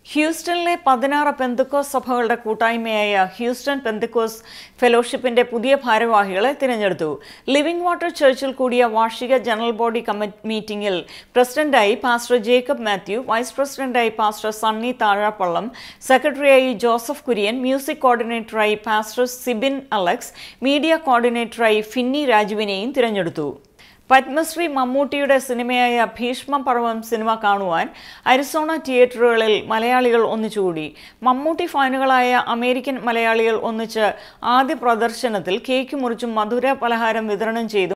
ഹ്യൂസ്റ്റണിലെ പതിനാറ് പെന്തക്കോസ് സഭകളുടെ കൂട്ടായ്മയായ ഹ്യൂസ്റ്റൺ പെന്തക്കോസ് ഫെലോഷിപ്പിന്റെ പുതിയ ഭാരവാഹികളെ തിരഞ്ഞെടുത്തു ലിവിംഗ് വാട്ടർ ചർച്ചിൽ കൂടിയ വാർഷിക ജനറൽ ബോഡി കമ്മിറ്റി മീറ്റിംഗിൽ പ്രസിഡന്റായി പാസ്റ്റർ ജേക്കബ് മാത്യു വൈസ് പ്രസിഡന്റായി പാസ്റ്റർ സണ്ണി താഴാപ്പള്ളം സെക്രട്ടറിയായി ജോസഫ് കുര്യൻ മ്യൂസിക് കോർഡിനേറ്ററായി പാസ്റ്റർ സിബിൻ അലക്സ് മീഡിയ കോർഡിനേറ്ററായി ഫിന്നി രാജുവിനെയും തിരഞ്ഞെടുത്തു പത്മശ്രീ മമ്മൂട്ടിയുടെ സിനിമയായ ഭീഷ്മ പർവം സിനിമ കാണുവാൻ അരിസോണ തിയേറ്ററുകളിൽ മലയാളികൾ ഒന്നിച്ചുകൂടി മമ്മൂട്ടി ഫാനുകളായ അമേരിക്കൻ മലയാളികൾ ഒന്നിച്ച് ആദ്യ പ്രദർശനത്തിൽ കേക്ക് മുറിച്ചും മധുര പലഹാരം വിതരണം ചെയ്തു